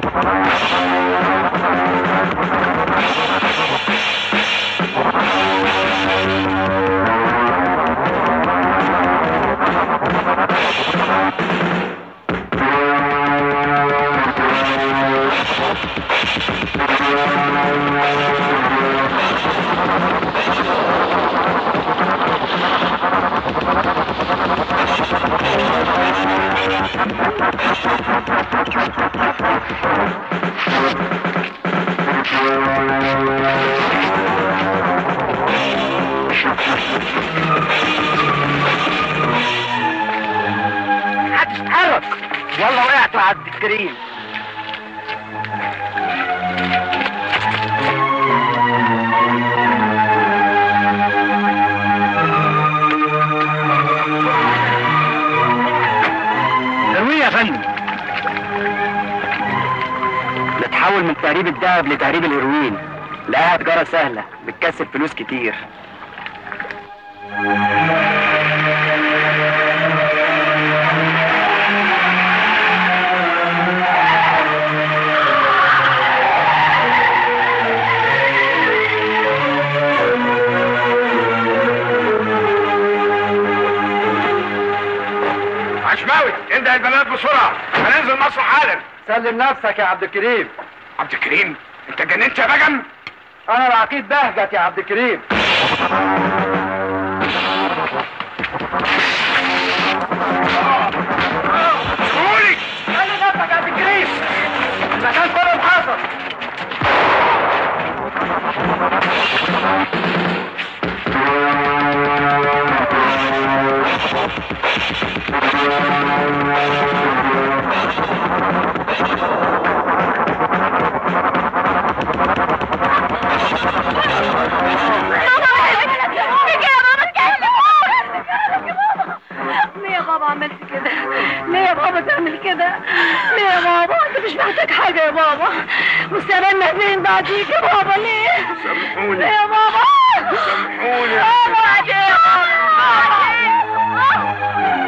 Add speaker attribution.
Speaker 1: محدش اتحرك يلا وقعت مع عبد الكريم
Speaker 2: ترويج يا فندم نتحول من تهريب الذهب لتهريب الهيروين لقاها تجارة سهلة بتكسب فلوس كتير
Speaker 3: عشماوي انده البنات بسرعه هننزل مصر حالا
Speaker 2: سلم نفسك يا عبد الكريم
Speaker 3: عبد الكريم انت جننت يا بجم
Speaker 2: انا العقيد بهجت يا عبد الكريم
Speaker 3: قولي
Speaker 2: سلم نفسك يا عبد الكريم المكان كله محاصر
Speaker 4: ليه يا بابا عملت كده؟ ليه يا بابا تعمل كده؟ ليه يا بابا؟ انت مش محتاج حاجة يا بابا مستقبلنا فين بعديك يا بابا ليه؟